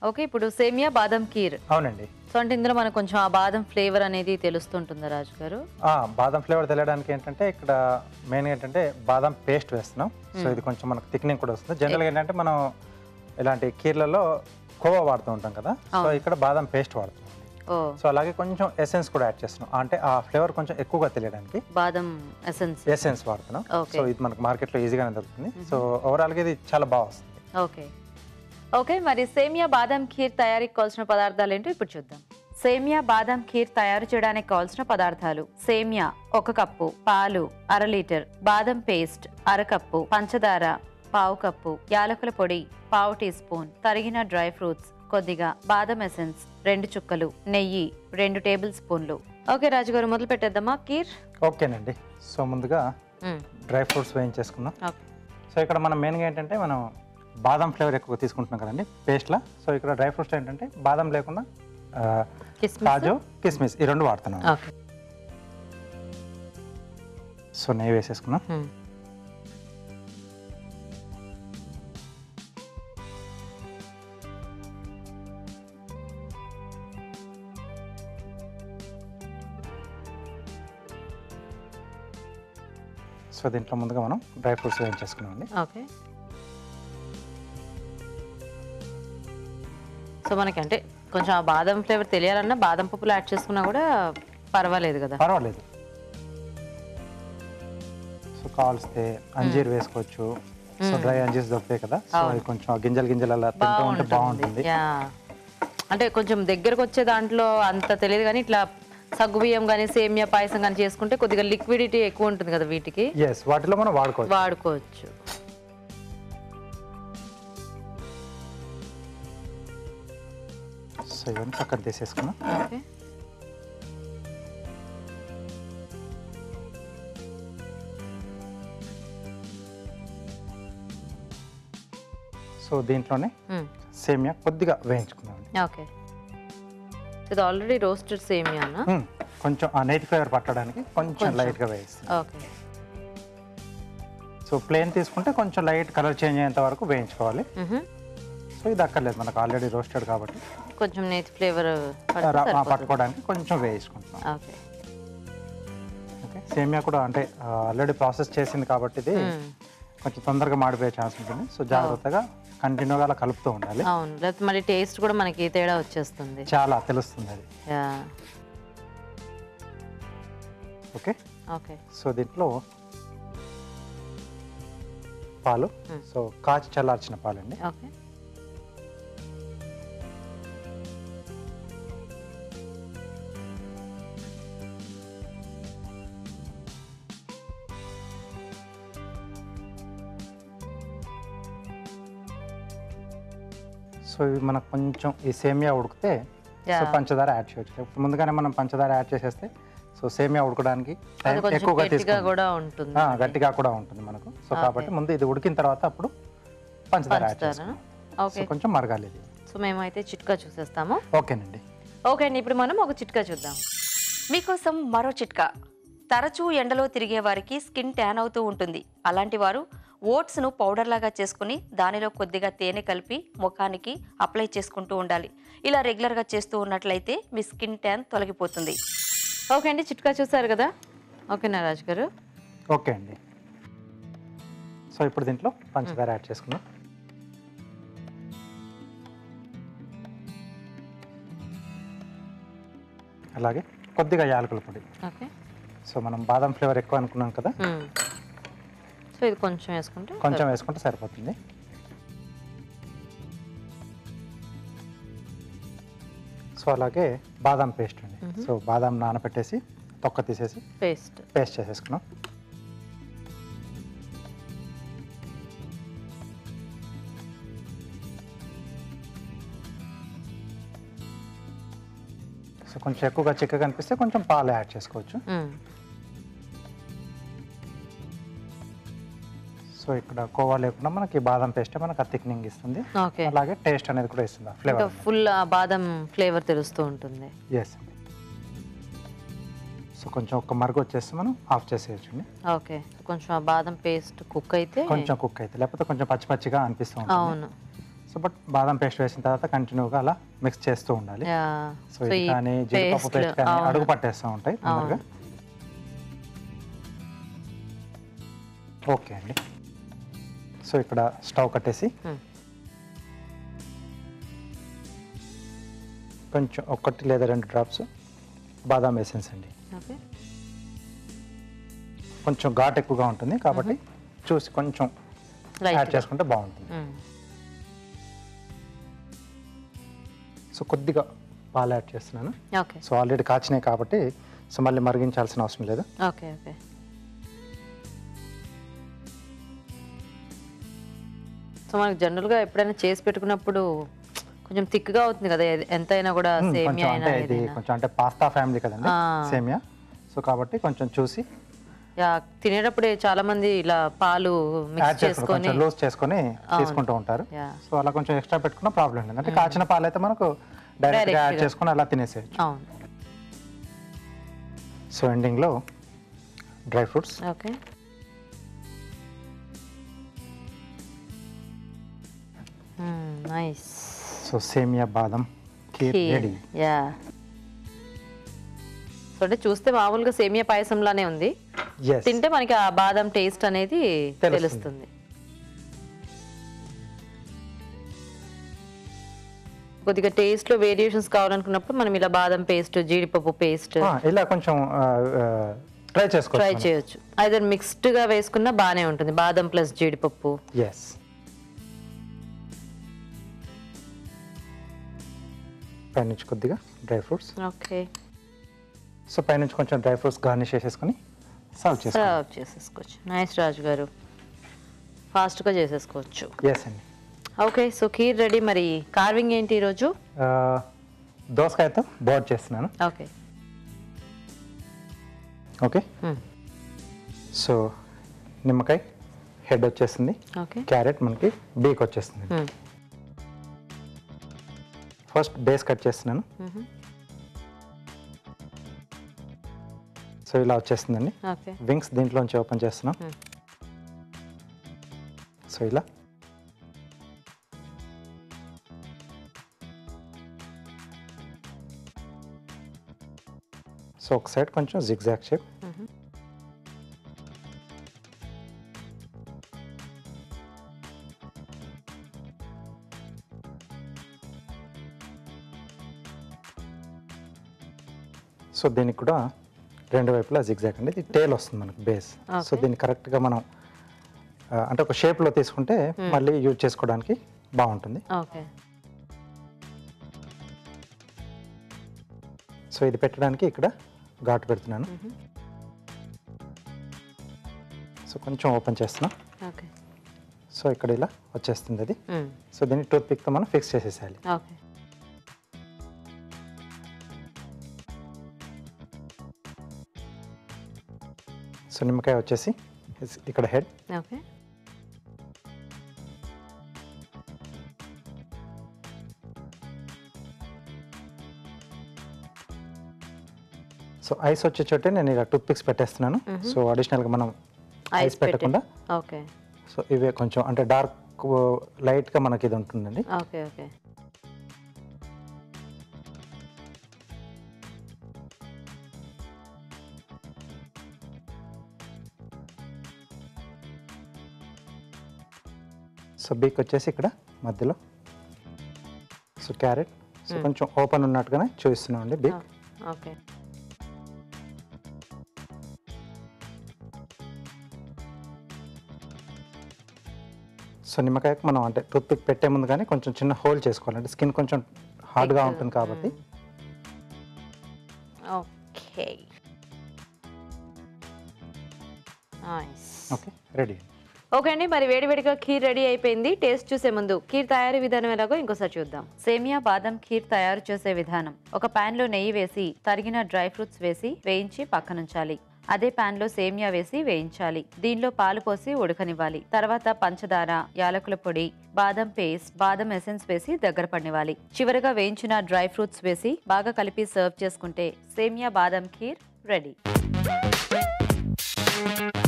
Okay ఇప్పుడు సేమియా బాదం కీర్ అవునండి సో అంటే ఇందులో మనకు కొంచెం ఆ బాదం ఫ్లేవర్ అనేది తెలుస్తుంటుందా రాజు గారు ఆ, బాదం ఫ్లేవర్ తెలియడానికి ఏంటంటే ఇక్కడ మెయిన్ ఏంటంటే బాదం పేస్ట్ వేస్తున్నాం సో ఇది కొంచెం మనకు థిక్నింగ్ కూడా వస్తుంది జనరల్గా ఏంటంటే మనం ఇలాంటి కీర్లలో కోవా వాడుతూ ఉంటాం కదా సో ఇక్కడ బాదం పేస్ట్ వాడుతున్నాం ఓ సో అలాగే కొంచెం ఎసెన్స్ కూడా యాడ్ చేస్తున్నాం అంటే ఆ ఫ్లేవర్ కొంచెం ఎక్కువగా తెలియడానికి బాదం ఎసెన్స్ ఎసెన్స్ వాడుతున్నాం Okay. సో ఇది మనకు మార్కెట్లో ఈజీగానే దొరుకుతుంది సో ఓవరాల్గా ఇది చాలా బాగా వస్తుంది ఓకే ఓకే మరి సేమియా బాదం ఖీర్ తయారీకి కావాల్సిన పదార్థాలు ఏంటో ఇప్పుడు చూద్దాం సేమియా బాదం ఖీర్ తయారు చేయడానికి కావాల్సిన పదార్థాలు సేమియా ఒక కప్పు పాలు అర లీటర్ బాదం పేస్ట్ అరకప్పు పంచదార పావు కప్పు యాలకుల పొడి పావు టీ స్పూన్ తరిగిన డ్రై ఫ్రూట్స్ కొద్దిగా బాదం ఎసెన్స్ రెండు చుక్కలు నెయ్యి రెండు టేబుల్ స్పూన్లు ఓకే రాజుగారు మొదలు పెట్టేద్దామా కీర్ ఓకేనండి సో ముందుగా డ్రై ఫ్రూట్స్ వేయించేసుకుందాం ఓకే సో ఇక్కడ మనం మెయిన్గా ఏంటంటే మనం బాదం ఫ్లేవర్ ఎక్కువ తీసుకుంటున్నాం కదండి పేస్ట్లా సో ఇక్కడ డ్రై ఫ్రూట్స్ ఏంటంటే బాదం లేకుండా ఆ, కిస్మిస్ కాజు కిస్మిస్ ఈ రెండు వాడుతున్నాం ఓకే సో నెయ్యి వేసేసుకున్నాం మ్మ్. సో దీంట్లో ముందుగా మనం డ్రై ఫ్రూట్స్ వేయించేసుకున్నామండి ఓకే సో మనకి అంటే కొంచెం ఆ బాదం ఫ్లేవర్ తెలియాలన్నా బాదం పప్పులు యాడ్ చేసుకున్నా కూడా పర్వాలేదు కదా పర్వాలేదు సో కావలిస్తే అంజీర్ వేసుకోవచ్చు సో డ్రై అంజీర్స్ దొరుకుతాయి కదా సో అవి కొంచెం ఆ గింజలు గింజలు అలా తింటూ ఉంటే బాగుంటుంది యా అంటే కొంచెం దగ్గరకు వచ్చే దాంట్లో అంత తెలియదు కానీ ఇట్లా సగ్గుబియ్యం కానీ సేమియా పాయసం కానీ చేసుకుంటే కొద్దిగా లిక్విడిటీ ఎక్కువ ఉంటుంది కదా వీటికి ఎస్ వాటిలో మనం వాడుకోవచ్చు వాడుకోవచ్చు సో ఇవన్నీ పక్కన తీసేసుకున్నాం ఓకే సో దీంట్లోనే మ్మ్. సేమియా కొద్దిగా వేయించుకున్నామండి ఓకే ఇది ఆల్రెడీ రోస్టెడ్ సేమియానా మ్మ్. కొంచెం ఆ నేతి ఫ్లేవర్ పట్టడానికి కొంచెం లైట్గా వేయిస్తుంది ఓకే సో ప్లేన్ తీసుకుంటే కొంచెం లైట్ కలర్ చేంజ్ అయ్యేంత వరకు వేయించుకోవాలి మ్హూ. సో ఇది అక్కర్లేదు మనకు ఆల్రెడీ రోస్టెడ్ కాబట్టి కొంచెం నేతి ఫ్లేవర్ రా- ఆ, పట్టుకోవడానికి కొంచెం వేయించుకుంటున్నాం ఓకే ఓకే సేమియా కూడా అంటే ఆల్రెడీ ప్రాసెస్ చేసింది కాబట్టి ఇది మ్మ్. కొంచెం తొందరగా మాడిపోయే ఛాన్స్ ఉంటుంది సో జాగ్రత్తగా కంటిన్యూగా అలా కలుపుతూ ఉండాలి అవును లేకపోతే మరి టేస్ట్ కూడా మనకి తేడా వచ్చేస్తుంది చాలా తెలుస్తుంది అది యా ఓకే ఓకే సో దీంట్లో పాలు మ్మ్. సో కాచి చల్లార్చిన పాలండి ఓకే సో ఇవి మనకు కొంచెం ఈ సేమియా ఉడికితే సో Yeah. పంచదార యాడ్ చేయొచ్చు ఇప్పుడు ముందుగానే మనం పంచదార యాడ్ చేసేస్తే సో సేమియా ఉడకడానికి అది టైం కొంచెం ఎక్కువగా గట్టిగా తీసుకుంటుంది కూడా ఉంటుంది ఆ, గట్టిగా కూడా ఉంటుంది మనకు సో కాబట్టి ముందు ఇది ఉడికిన తర్వాత అప్పుడు పంచదార యాడ్ పంచుతారా చేసుకోవాలి ఓకే సో కొంచెం మరగాలి ఇది సో మేమైతే చిట్కా చూసేస్తాము ఓకేనండి ఓకే అండి ఇప్పుడు మనం ఒక చిట్కా చూద్దాం మీకోసం మరో చిట్కా తరచూ ఎండలో తిరిగే వారికి స్కిన్ ట్యాన్ అవుతూ ఉంటుంది అలాంటి వారు ఓట్స్ను పౌడర్ లాగా చేసుకుని దానిలో కొద్దిగా తేనె కలిపి ముఖానికి అప్లై చేసుకుంటూ ఉండాలి ఇలా రెగ్యులర్గా చేస్తూ ఉన్నట్లయితే మీ స్కిన్ ట్యాన్ తొలగిపోతుంది ఓకే అండి చిట్కా చూసారు కదా ఓకేనా రాజు గారు ఓకే అండి సో ఇప్పుడు దీంట్లో పంచదార యాడ్ చేసుకుందాం అలాగే కొద్దిగా యాలకుల పొడి ఓకే సో మనం బాదం ఫ్లేవర్ ఎక్కువ అనుకున్నాం కదా మ్మ్. సో ఇది కొంచెం వేసుకుంటే కొంచెం వేసుకుంటే సరిపోతుంది సో అలాగే బాదం పేస్ట్ అండి సో బాదం నానబెట్టేసి తొక్క తీసేసి పేస్ట్ పేస్ట్ చేసేసుకున్నాం సో కొంచెం ఎక్కువగా చిక్కగా అనిపిస్తే కొంచెం పాలు యాడ్ చేసుకోవచ్చు సో ఇక్కడ కోవా లేకుండా మనకి బాదం పేస్ట్ మనకి థిక్నింగ్ ఇస్తుంది ఓకే అలాగే టేస్ట్ అనేది కూడా ఇస్తుంది ఇంకా ఫ్లేవర్ ఫుల్ బాదం ఫ్లేవర్ తెలుస్తూ ఉంటుంది ఎస్ సో కొంచెం ఒక మరుగు వచ్చేస్తే మనం ఆఫ్ చేసేయచ్చండి ఓకే కొంచెం ఆ బాదం పేస్ట్ కుక్ అయితే కొంచెం కుక్ అయితే లేకపోతే కొంచెం పచ్చి పచ్చిగా అనిపిస్తూ ఉంటుంది అవును సో బట్ బాదం పేస్ట్ వేసిన తర్వాత కంటిన్యూగా అలా మిక్స్ చేస్తూ ఉండాలి యా సో ఇది కానీ జీడిపప్పు పేస్ట్ కానీ అడుగు పట్టేస్తూ ఉంటాయి తొందరగా ఓకే అండి సో ఇక్కడ స్టవ్ కట్టేసి Hmm. కొంచెం ఒకటి లేదా రెండు డ్రాప్స్ బాదాం ఎసెన్స్ అండి ఓకే కొంచెం ఘాట్ ఎక్కువగా ఉంటుంది కాబట్టి చూసి కొంచెం యాడ్ రైట్ చేసుకుంటే బాగుంటుంది సో కొద్దిగా పాలు యాడ్ చేస్తున్నాను ఓకే సో ఆల్రెడీ కాచినాయి కాబట్టి సో మళ్ళీ మరిగించాల్సిన అవసరం లేదు ఓకే ఓకే సో మనకు జనరల్గా ఎప్పుడైనా చేసి పెట్టుకున్నప్పుడు కొంచెం థిక్గా అవుతుంది కదా ఎ- ఎంతైనా కూడా Hmm, సేమియా కొంచెం అయినా అంటే ఇది ఏదైనా కొంచెం అంటే పాస్తా ఫ్యామిలీ కదండి ఆ. సేమియా సో కాబట్టి కొంచెం చూసి యా తినేటప్పుడే చాలా మంది ఇలా పాలు యాడ్ మిక్స్ చేసుకొని చేసుకొని కొంచెం లూజ్ చేసుకొని తీసుకుంటూ ఉంటారు యా సో అలా కొంచెం ఎక్స్ట్రా పెట్టుకున్న ప్రాబ్లం లేదు అంటే కాచిన పాలు అయితే మనకు డైరెక్ట్గా యాడ్ Direct గా. చేసుకొని అలా తినేసేయచ్చు అవును సో ఎండింగ్లో dry fruits okay nice so సేమియా బాదం ఖీర్ రెడీ యా సో అంటే చూస్తే మామూలుగా సేమియా పాయసం లానే ఉంది ఎస్ తింటే మనకి ఆ బాదం టేస్ట్ అనేది తెలుస్తుంది. తెలుస్తుంది కొద్దిగా టేస్ట్ లో వేరియేషన్స్ కావాలనుకున్నప్పుడు మనం ఇలా బాదం పేస్ట్ జీడిపప్పు పేస్ట్ ఇలా కొంచెం ట్రై చేసుకోవచ్చు ట్రై చేయొచ్చు ఐదర్ మిక్స్డ్ గా వేసుకున్నా బానే ఉంటుంది బాదం ప్లస్ జీడిపప్పు ఎస్ పైనుంచి కొద్దిగా డ్రై ఫ్రూట్స్ ఓకే సో పైనుంచి కొంచెం డ్రై ఫ్రూట్స్ గార్నిష్ చేసేసుకొని సర్వ్ చేసుకోండి సర్వ్ చేసేసుకోవచ్చు నైస్ రాజు గారు ఫాస్ట్ గా చేసేసుకోవచ్చు ఎస్ అండి ఓకే సో ఖీర్ రెడీ మరి కార్వింగ్ ఏంటి ఈరోజు ఆ, దోసకాయతో బోర్డ్ చేస్తున్నాను ఓకే ఓకే సో నిమ్మకాయ హెడ్ వచ్చేస్తుంది ఓకే క్యారెట్ మనకి బీక్ వచ్చేస్తుంది ఫస్ట్ బేస్ కట్ చేస్తున్నాను సో ఇలా వచ్చేస్తుందండి ఓకే వింగ్స్ దీంట్లోంచి ఓపెన్ చేస్తున్నాం Hmm. సో ఇలా సో ఒక సైడ్ కొంచెం జిగ్జాగ్ షేప్ సో దీనికి కూడా రెండు వైపులా జిగ్జాగ్ అండి ఇది టేల్ వస్తుంది మనకు బేస్ సో Okay. దీన్ని కరెక్ట్గా మనం ఆ, అంటే ఒక షేప్లో తీసుకుంటే మళ్ళీ యూజ్ చేసుకోవడానికి బాగుంటుంది ఓకే సో ఇది పెట్టడానికి ఇక్కడ ఘాటు పెడుతున్నాను సో కొంచెం ఓపెన్ చేస్తున్నాం ఓకే సో ఇక్కడ ఇలా వచ్చేస్తుంది అది సో దీన్ని టూత్ పిక్తో మనం ఫిక్స్ చేసేసేయాలి ఓకే సో నిమ్మకాయ వచ్చేసి ఇస్- ఇక్కడ హెడ్ ఓకే సో ఐస్ వచ్చే చోటే నేను ఇలా టూత్ పిక్స్ పెట్టేస్తున్నాను సో అడిషనల్గా మనం ఐస్ పెట్టకుండా ఓకే సో ఇవే కొంచెం అంటే డార్క్ లైట్గా మనకి ఇది ఉంటుందండి ఓకే ఓకే సో బీక్ వచ్చేసి ఇక్కడ మధ్యలో సో క్యారెట్ సో కొంచెం ఓపెన్ ఉన్నట్టుగానే చూపిస్తున్నాం అండి బీక్ ఓకే సో నిమ్మకాయకు మనం అంటే టూత్ పిక్ పెట్టే ముందు కానీ కొంచెం చిన్న హోల్ చేసుకోవాలి అంటే స్కిన్ కొంచెం హార్డ్గా ఉంటుంది కాబట్టి okay nice okay ready okay అండి మరి వేడివేడిగా ఖీర్ రెడీ అయిపోయింది టేస్ట్ చూసే ముందు ఖీర్ తయారీ విధానం ఎలాగో ఇంకోసారి చూద్దాం సేమియా బాదం ఖీర్ తయారు చేసే విధానం ఒక పాన్ లో నెయ్యి వేసి తరిగిన డ్రై ఫ్రూట్స్ వేసి వేయించి పక్కనుంచాలి అదే పాన్ లో సేమియా వేసి వేయించాలి దీనిలో పాలు పోసి ఉడకనివ్వాలి తర్వాత పంచదార యాలకుల పొడి బాదం పేస్ట్ బాదం ఎసెన్స్ వేసి దగ్గర పడినివ్వాలి చివరగా వేయించిన డ్రై ఫ్రూట్స్ వేసి బాగా కలిపి సర్వ్ చేసుకుంటే సేమియా బాదం ఖీర్ రెడీ